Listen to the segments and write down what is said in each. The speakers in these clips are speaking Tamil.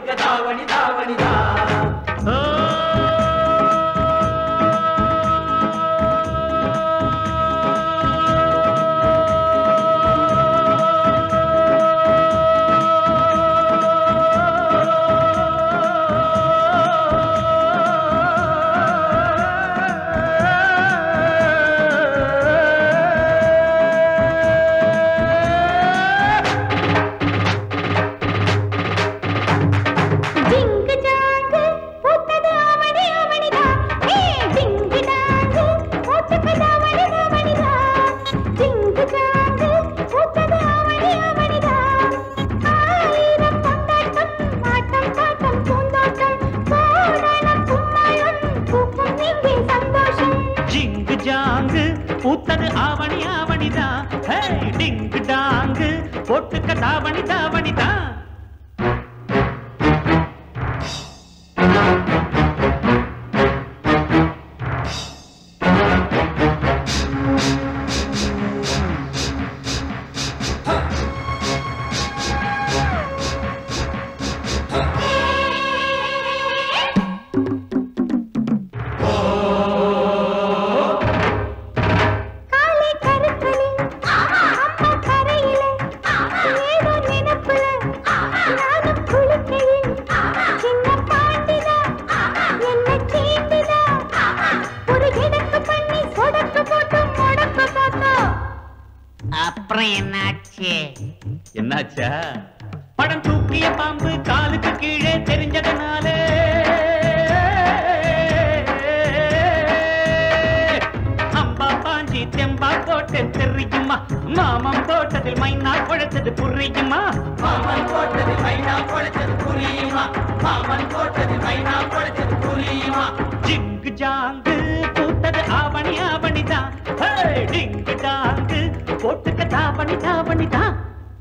போட்டுக்க தாவணி தாவணி தா ஜிங்கு ஜாங்கு பூத்தது ஆவணி ஆவணிதா ஏ ஜிங்கு ஜாங்கு பூத்தது ஆவணி ஆவணிதா ஜிங்கு ஜாங்கு பூத்தது ஆவணி ஆவணிதா ஆயிரம் கொண்டாட்டம் ஆட்டம் பாட்டம் பூந்தோட்டம் கோடனம் கும்மாளம் பூக்கும் இங்கே சந்தோஷம் ஜிங்கு ஜாங்கு பூத்தது ஆவணி ஆவணிதா ஹே டிங்கு டாங்கு போட்டுக்க தாவணி தாவணிதா காலை கருத்தலில் அம்மா கரையிலே ஏதோ நினைப்புல நானும் குளிக்கையில் சின்ன பாண்டிதா என்ன சீண்டிதா ஒரு கிடக்கு பண்ணி சொடக்கு போட்டு முடக்கு பார்த்தோம் அப்புறம் என்னாச்சு என்னாச்சா படம் தூக்கிய பாம்பு காலுக்கு கீழே தெரிஞ்சதுனாலே அம்பா பாஞ்சி தெம்பா போட்டு தெரியுமா மாமம் போட்டதில் மைனா குழைச்சது புரியுமா மாமன் போட்டது மைனா பொழைச்சது புரியுமா மாமன் போட்டது மைனா பொழைச்சது புரியுமா ஜிங்கு ஜாங்கு பூத்தது ஆவணி ஆவணிதான் ஹே, டிங்கு டாங்கு போட்டுக்க தாவணி தாவணிதான்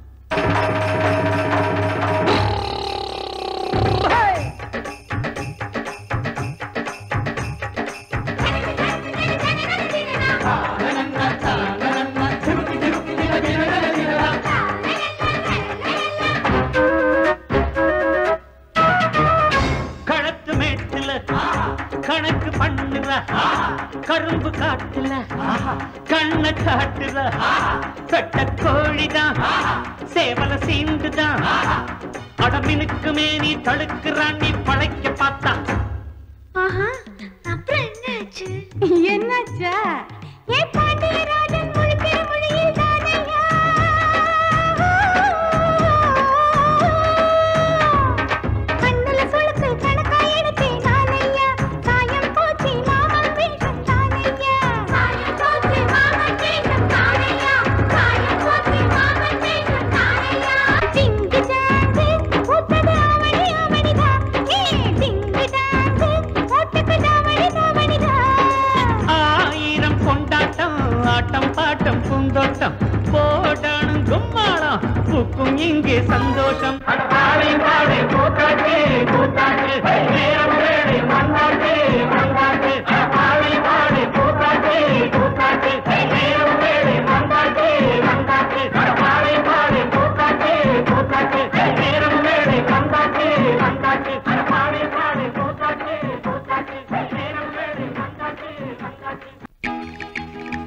களத்து மேட்டுல கணக்கு பண்ணுற கரும்பு காட்டுல கண்ண காட்டுற பெட்ட கோழிதான் சேவல சீண்டுதான் அடமினுக்கு மேனி தடுக்கிறான் நீ பழைக்க பார்த்தா ஆஹா அப்புறம் என்னாச்சு என்னாச்சா ஏ பாண்டியராஜன் முழிக்கிற மொழியில் தானையா கண்ணுல சுளுக்கு கணக்கா எடுத்தேன் நானையா சாயம் போச்சு மாமன் வேஷம் தானையா சாயம் போச்சு மாமன் வேஷம் தானையா சாயம் போச்சு மாமன் வேஷம் தானையா ஜிங்கு ஜாங்கு பூத்தது ஆவணி ஆவணிதா ஏ ஜிங்கு ஜாங்கு போட்டுக்கு தாவணி தாவணிதா ஆயிரம் கொண்டாட்டம் ஆட்டம் பாட்டம் பூந்தோட்டம் போடணும் கும்மாளம் பூக்கும் இங்கே சந்தோஷம் பாடி பாடி கூத்தாட்டு கூத்தாட்டு நேரம் வேலை மண்ணாட்டு மண்ணாட்டு பாடி பாடி கூத்தாட்டு கூத்தாட்டு நேரம் வேலை மண்ணாட்டு மண்ணாட்டு பாடி பாடி கூத்தாட்டு கூத்தாட்டு நேரம் வேலை மண்ணாட்டு மண்ணாட்டு பாடி பாடி கூத்தாட்டு கூத்தாட்டு நேரம் வேலை மண்ணாட்டு மண்ணாட்டு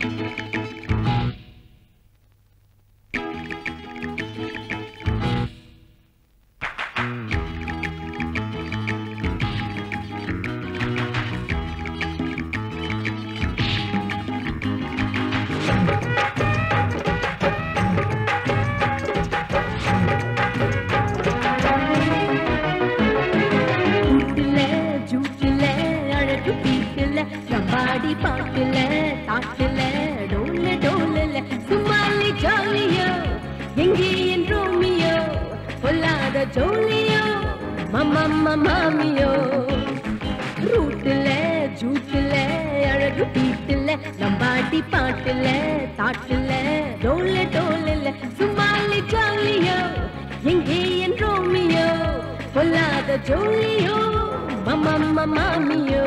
கூட்டுல ஜூட்டுல அழகு பீட்டுல நம்பாடி பாட்டுல தாட்டுல டோல டோலல சும்மாலி ஜாலியோ எங்கே என் ரோமியோ பொல்லாத ஜோலியோ மம்மம்மா மாமியோ ரூட்டுல ஜூட்டுல அழகு பீட்டுல நம்பாடி பாட்டுல தாட்டுல டோல டோலல சும்மாலி ஜாலியோ எங்கே என் ரோமியோ பொல்லாத ஜோலியோ மம்மம்மா மாமியோ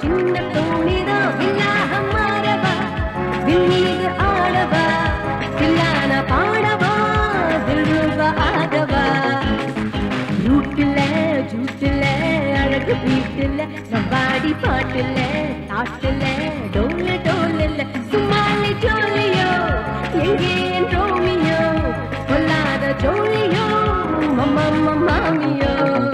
சின்ன தோணிதான் வில்லாக மாறவா விண்ணீது ஆடவா தில்லான பாடவா தில்ருவ ஆடவா ரூட்டுல ஜூட்டுல அழகு வீட்டுல நம்பாடி பாட்டுல தாட்டுல டோல டோல சும்மாலி ஜோலியோ எங்கே என் ரோமியோ கொல்லாத ஜோலியோ மம்மா மாமியோ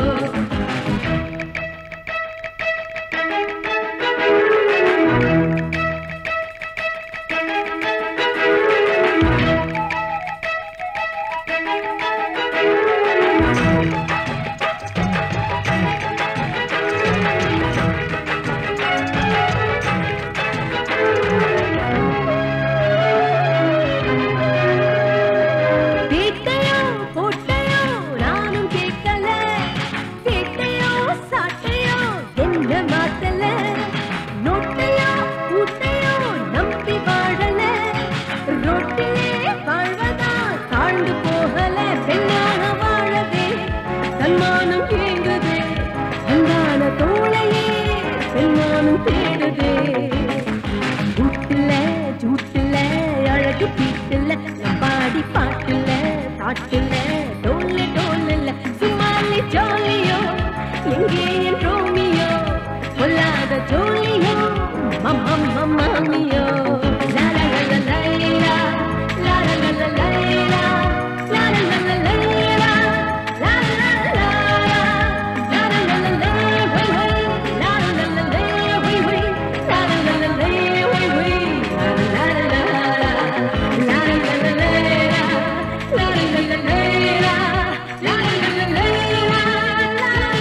கேட்டையோ போட்டையோ நானும் கேட்கல கேட்டையோ சாட்டையோ என்ன மாத்தல நோட்டையோ கூட்டையோ நம்பி வாழல ரோட்டிலே வாழ்வதா தாழ்ந்து போகல பெண்ணாக வாழவே தன்மானம் ஏங்குது அன்பான தோளையே பெண்மானம் தேடுதே கூட்டுல ஜூட்டுல அழகு பீட்டுல பாடி பாட்டுல தாட்டுல டோல்ல டோல்ல சும்மாலி ஜாலியோ எங்கே என் ரோமியோ கொல்லாத ஜோலியோ மம்மம் மம்மாமியோ லா லா லா லா லைலா லா லா லா லா லைலா லா லா லா லா லைலா லா லா லா லா லா லா லா லா வை வை லா லா லா லா லை வை வை லா லா லா லா லை வை வை லா லா லா லா லா லா லா லா லைலா லா லா லா லா லைலா லா லா லா லா லைலா லா லா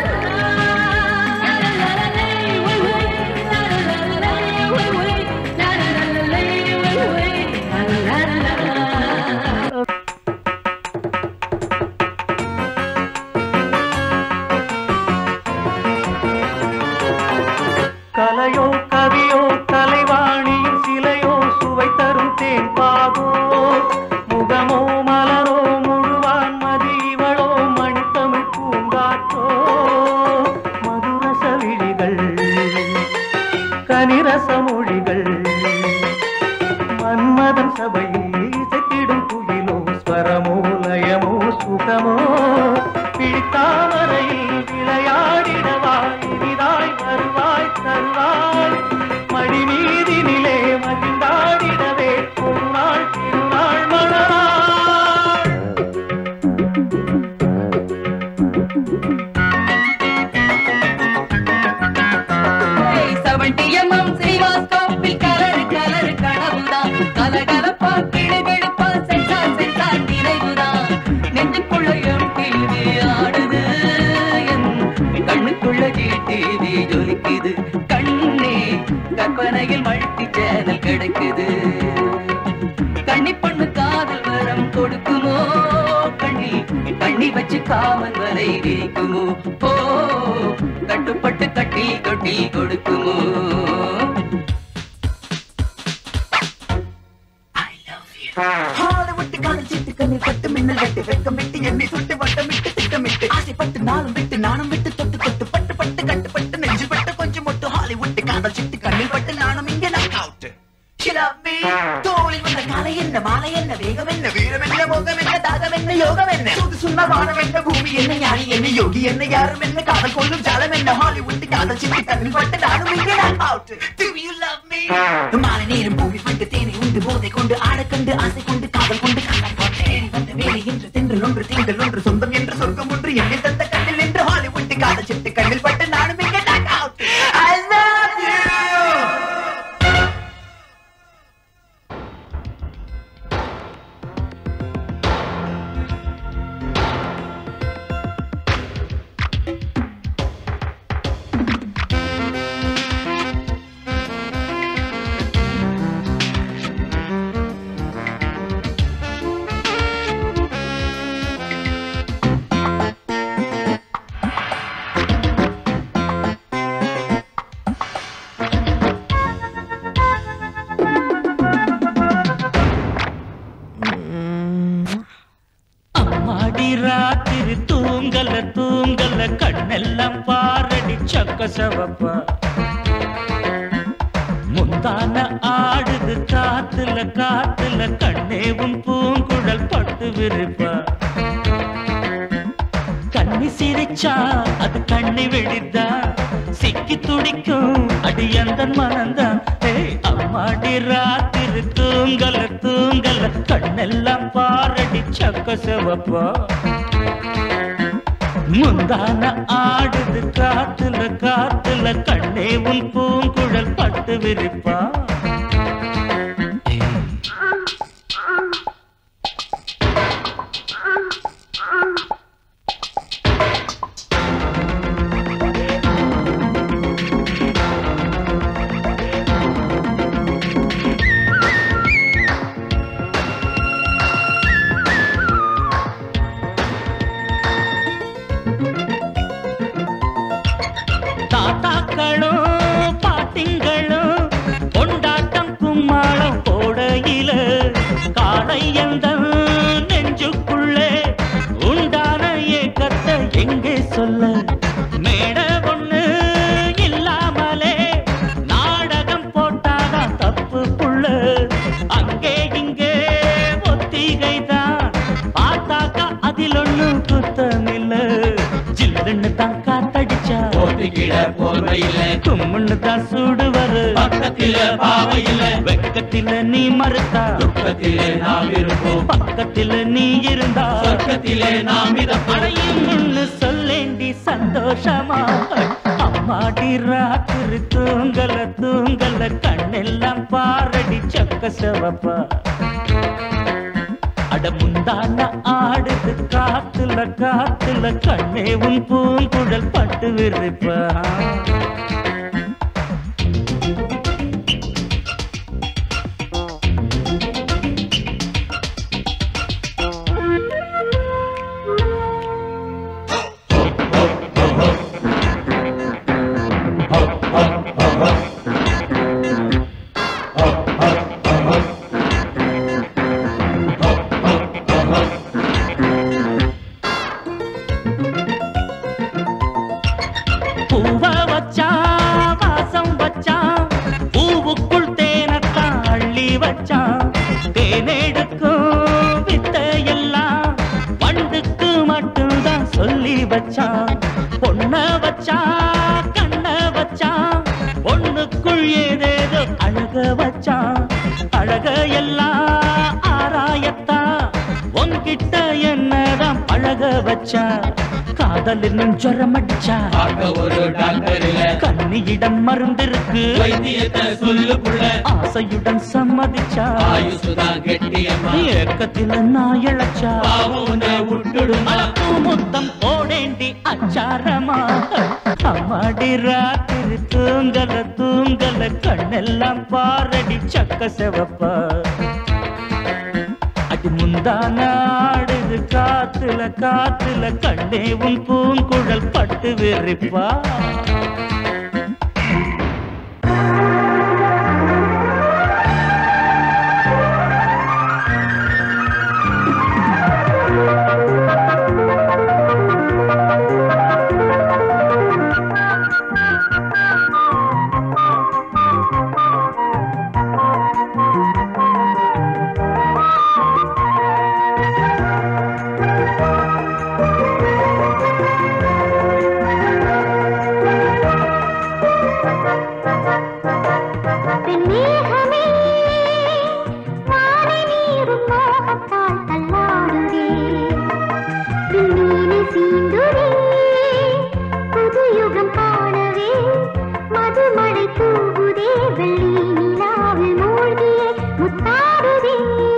லா லா லை வை வை லா லா லா லா லை வை வை லா லா லா லா லை வை வை லா லா லா லா கலையோ கவியோ கலைவாணியின் சிலையோ சுவை தரும் தேன்பாகோ முகமோ மலரோ முழுவான் மதி இவளோ மணித்தமிழ் பூங்காற்றோ மதுரச விழிகள் கனிரச மொழிகள் மன்மதன் சபையில் இசைத்திடும் குயிலோ ஸ்வரமோ லயமோ சுகமோ பிடித்தாமரையில் விளையாடிடவா இனிதாய் வருவாய் தருவாய் மடி மீதினிலே மகிழ்ந்தாடிடவே ஒரு நாள் திருநாள் மலராள் செவன்டிஎம்எம் ஸ்ரீவாஸ்தோப்பில் கலரு கலரு கனவுதான் கலகலப்பா கிளுகிழுப்பா சென்சார் சென்சார் நினைவுதான் நெஞ்சுக்குள்ள எம் டிவி ஆடுது என் கண்ணுக்குள்ள ஜி டிவி ஜொலிக்குது கண்ணே கற்பனையில் மல்டி சேனல் கிடைக்குது கண்ணி பொண்ணு காதல் வரம் கொடுக்குமோ கண்ணில் கண்ணி வச்சு காவல் வரை விரிக்குமோ ஓ கட்டுப்பட்டு கட்டி கொட்டி கொடுக்குமோ ஹாலிவுட் காதல் சீட்டு கண்ணில் பட்டு மின்னல் வெட்டு வெட்கம் விட்டு என்னை சுட்டு வட்டமிட்டு திட்டமிட்டு ஆசைப்பட்டு நாளும் விட்டு நானும் விட்டு தொட்டு தொட்டு பட்டு பட்டு கட்டுப்பட்டு நெஞ்சு பட்டு கொஞ்சம் மட்டும் ஹாலிவுட் காதல் சீட்டு கண்ணில் பட்டு நானும் இங்கே நான் அவுட் தோளில் வந்த காலை என்ன மாலை என்ன வேகம் என்ன வீரம் என்ன மோகம் என்ன தாகம் என்ன யோகம் என்ன சுது சுண்ண வானம் என்ன பூமி என்ன ஞானி என்ன யோகி என்ன யாரும் என்ன காதல் கொள்ளும் ஜாலம் என்ன ஹாலிவுட் காதல் சீட்டு கண்ணில் பட்டு நானும் இங்கே நான் out Do you love me? மாலை நேரம் பூமி பட்டு தேனை உண்டு போதை கொண்டு ஆட கண்டு ஆசை கொண்டு காதல் கொண்டு காதல் கொண்டேன் வந்த வேலை என்று தென்றல் ஒன்று திங்கள் ஒன்று சொந்தம் என்று சொர்க்கம் ஒன்று என்னை தந்த கண்ணில் என்று ஹாலிவுட் காதல் சிட்டு கண்ணில் பட்டு நானும் இங்கே knock out. I love you. அம்மாடி ராத்திரி தூங்கல தூங்கல கண்ணெல்லாம் பாரடி சக்க சவப்பா முந்தான ஆடுது காத்துல காத்துல கண்ணேவும் பூங்குழல் பட்டு விரிப்பா கண்ணி சிரிச்சா அது கண்ணி வெடித்தா சிக்கி துடிக்கும் அடி அந்த மனந்தான் ஏய் அம்மாடி ராத்திரி தூங்கல தூங்கல கண்ணெல்லாம் பாரடி சக்க செவப்பா முந்தான ஆடுது காத்துல காத்துல கண்ணே உன் பூங்குழல் பட்டு விரிப்பா தாத்தாக்களும் பாட்டிங்களும் கொண்டாட்டம் கும்மாளம் போடையில காலை எந்த நெஞ்சுக்குள்ளே உண்டான ஏக்கத்தை எங்கே சொல்ல மேட ஒண்ணு இல்லாமலே நாடகம் போட்டாதான் தப்பு புள்ள அங்கே இங்கே ஒத்திகைதான் பார்த்தாக்கா அதில் ஒண்ணும் குத்தமில்ல ஜில்லுன்னு தான் காத்தடிச்சா போட்டுக்கிட போர்வையில கும்முன்னு தான் சூடு வரு பக்கத்தில பாவையில வெக்கத்தில நீ மறுத்தா துக்கத்திலே நாம் இருப்போம் பக்கத்தில நீ இருந்தா சொர்க்கத்திலே நாம் மிதப்போம் அடையும் சொல்லேண்டி சந்தோஷமா அம்மாடி ராத்திரி தூங்கல தூங்கல கண்ணெல்லாம் பாரடி சக்க செவப்பா அட முந்தான ஆடுது காத்துல காத்துல கண்ணே உன் பூங்குழல் பட்டு விரிப்பா பூவ வச்சான் வாசம் வச்சான் பூவுக்குள் தேனத்தான் அள்ளி வச்சான் தேனெடுக்கும் வித்தையெல்லாம் வண்டுக்கு மட்டும்தான் சொல்லி வச்சான் பொண்ண வச்சான் கண்ண வச்சான் பொண்ணுக்குள் ஏதேதோ அழக வச்சான் அழக எல்லாம் ஆராயத்தான் உன்கிட்ட என்னதான் பழக வச்சான் காதலின் ஜுரம் அடிச்சா பார்க்க ஒரு டாக்டர் இல்ல கண்ணியிடம் மருந்திருக்கு வைத்தியத்தை சொல்லு புள்ள ஆசையுடன் சம்மதிச்சா ஆயுசுதான் கெட்டியம்மா ஏக்கத்தில நான் இழைச்சா பாவம் உன்னை விட்டுடுமா மலப்பு முத்தம் போடேண்டி அச்சாரமா அம்மாடி ராத்திரி தூங்கல தூங்கல கண்ணெல்லாம் பாரடி சக்க செவப்பா அடி முந்தான ஆடுது காத்துல காத்துல கண்ணே உன் பூங்குழல் பட்டு விரிப்பா மேகமே வானை நீரும் மோகத்தால் தள்ளாடுதே விண்மீனை சீண்டுதே புது யுகம் காணவே மதுமழை தூவுதே வெள்ளி நிலாவில் மூழ்கியே முத்தாடுதே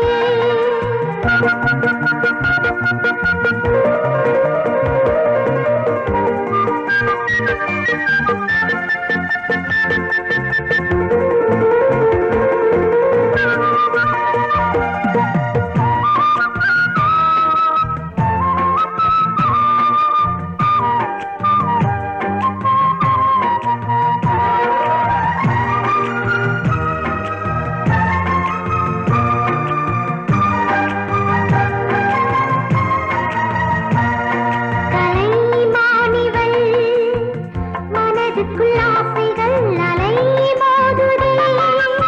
கலைமானிவள் மனதுக்குள் ஆசைகள் அலை மோதுதே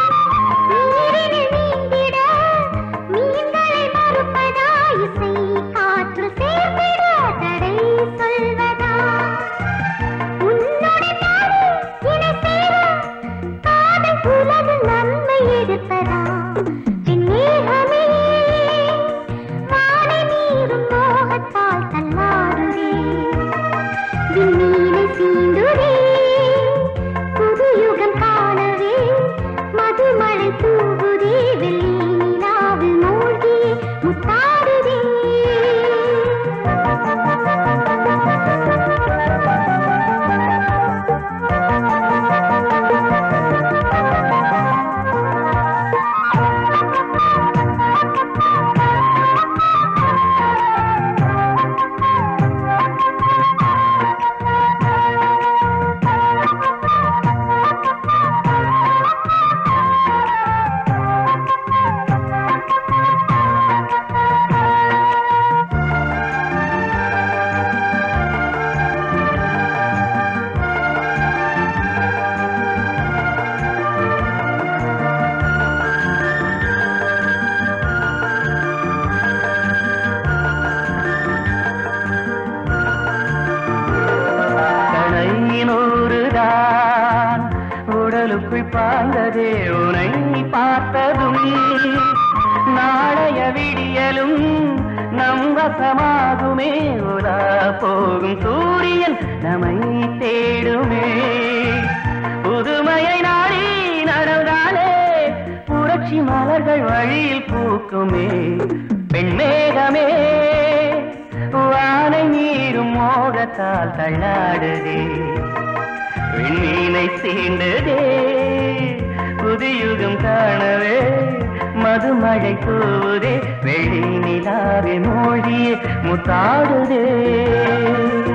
கண்கள் பாய்ந்ததே உனை பார்த்ததும் நாளைய விடியலும் நம் வசமாகுமே உலா போகும் சூரியன் நம்மை தேடுமே புதுமையை நாடி நடந்தாலே புரட்சி மலர்கள் வழியில் பூக்குமே பெண்மேகமே வானை நீரும் மோகத்தால் தள்ளாடுதே விண்ணீனை சீண்டுதே புதியுகம் காணவே மதுமழை தூவுதே வெள்ளி நிலாவே மூழ்கியே முத்தாடுதே